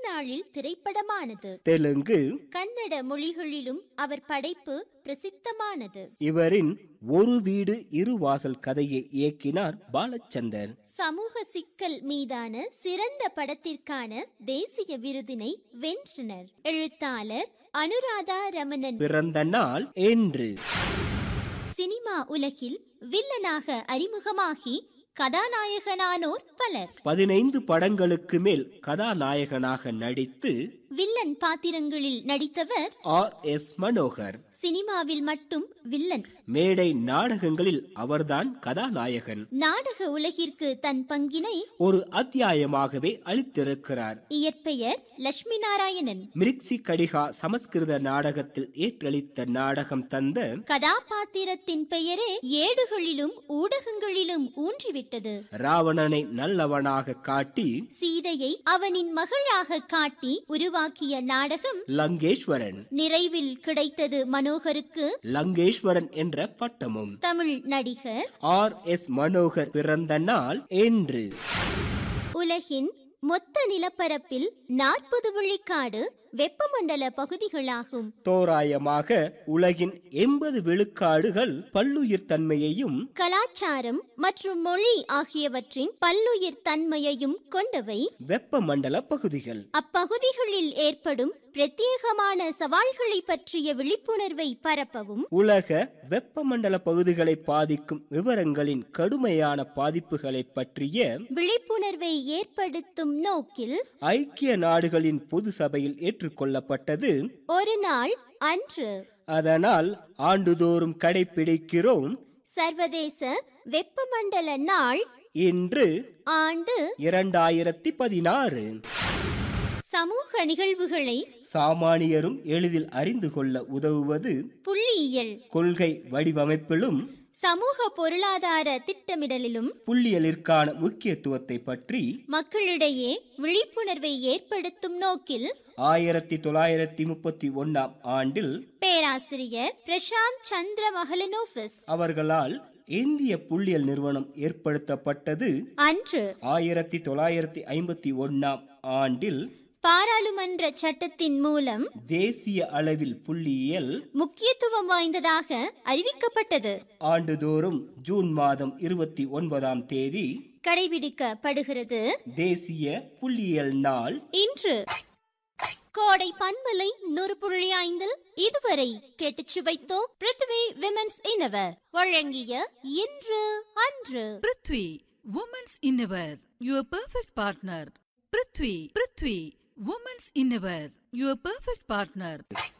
பின்னாளில் திரைப்படமானது தெலுங்கு கன்னட மொழிகளிலும் அவர் படைப்பு பிரசித்தமானது இவரின் ஒரு வீடு இரு வாசல் கதையை இயக்கினார் பாலச்சந்தர் சமூக சிக்கல் மீதான சிறந்த படத்திற்கான தேசிய விருதினை வென்றனர் எழுத்தாளர் அனுராதா ரமணன் பிறந்த நாள் என்று சினிமா உலகில் வில்லனாக அறிமுகமாகி கதாநாயகனானோர் பலர் பதினைந்து படங்களுக்கு மேல் கதாநாயகனாக நடித்து வில்லன் பாத்திரங்களில் நடித்தவர் ஆர் எஸ் மனோகர் சினிமாவில் மட்டும் வில்லன் மேடை நாடகங்களில் அவர்தான் கதாநாயகன் நாடக உலகிற்கு தன் பங்கினை ஒரு அத்தியாயமாகவே அளித்திருக்கிறார் இயற்பெயர் லட்சுமி நாராயணன் மிர்க்சி கடிகா சமஸ்கிருத நாடகத்தில் ஏற்றளித்த நாடகம் தந்த கதாபாத்திரத்தின் பெயரே ஏடுகளிலும் ஊடகங்களிலும் ஊன்றிவிட்டது ராவணனை நல்லவனாக காட்டி சீதையை அவனின் மகளாக காட்டி உருவாக்கிய நாடகம் லங்கேஸ்வரன் நிறைவில் கிடைத்தது மனோகருக்கு லங்கேஸ்வரன் என்ற பட்டமும் தமிழ் நடிகர் ஆர் எஸ் மனோகர் பிறந்த நாள் என்று உலகின் மொத்த நிலப்பரப்பில் நாற்பது விழுக்காடு வெப்பமண்டல பகுதிகளாகும் தோராயமாக உலகின் எண்பது விழுக்காடுகள் பல்லுயிர் தன்மையையும் கலாச்சாரம் மற்றும் மொழி ஆகியவற்றின் பல்லுயிர் தன்மையையும் கொண்டவை வெப்பமண்டல பகுதிகள் அப்பகுதிகளில் ஏற்படும் பிரத்யேகமான சவால்களை பற்றிய விழிப்புணர்வை பரப்பவும் உலக வெப்பமண்டல பகுதிகளை பாதிக்கும் விவரங்களின் கடுமையான பாதிப்புகளை பற்றிய விழிப்புணர்வை ஏற்படுத்தும் நோக்கில் ஐக்கிய நாடுகளின் பொது சபையில் ஏற்றுக்கொள்ளப்பட்டது ஒரு நாள் அன்று அதனால் ஆண்டுதோறும் கடைபிடிக்கிறோம் சர்வதேச வெப்பமண்டல நாள் இன்று ஆண்டு இரண்டாயிரத்தி பதினாறு சமூக நிகழ்வுகளை சாமானியரும் எளிதில் அறிந்து கொள்ள உதவுவது புள்ளியியல் கொள்கை வடிவமைப்பிலும் சமூக பொருளாதார திட்டமிடலிலும் புள்ளியலிற்கான முக்கியத்துவத்தை பற்றி மக்களிடையே விழிப்புணர்வை ஏற்படுத்தும் நோக்கில் ஆயிரத்தி தொள்ளாயிரத்தி முப்பத்தி ஒன்னாம் ஆண்டில் பேராசிரியர் பிரசாந்த் சந்திர மஹலனோபிஸ் அவர்களால் இந்திய புள்ளியல் நிறுவனம் ஏற்படுத்தப்பட்டது அன்று ஆயிரத்தி தொள்ளாயிரத்தி ஐம்பத்தி ஒன்னாம் ஆண்டில் பாராளுமன்ற சட்டத்தின் மூலம் தேசிய அளவில் புள்ளியியல் முக்கியத்துவம் வாய்ந்ததாக அறிவிக்கப்பட்டது ஆண்டுதோறும் ஜூன் மாதம் இருபத்தி ஒன்பதாம் தேதி கடைபிடிக்கப்படுகிறது தேசிய புள்ளியியல் நாள் இன்று கோடை பன்மலை நூறு புள்ளி ஐந்தில் இதுவரை கேட்டுச் சுவைத்தோம் பிருத்வி விமென்ஸ் இனவர் வழங்கிய இன்று அன்று prithvi women's innerwear your perfect partner prithvi prithvi women's innerwear your perfect partner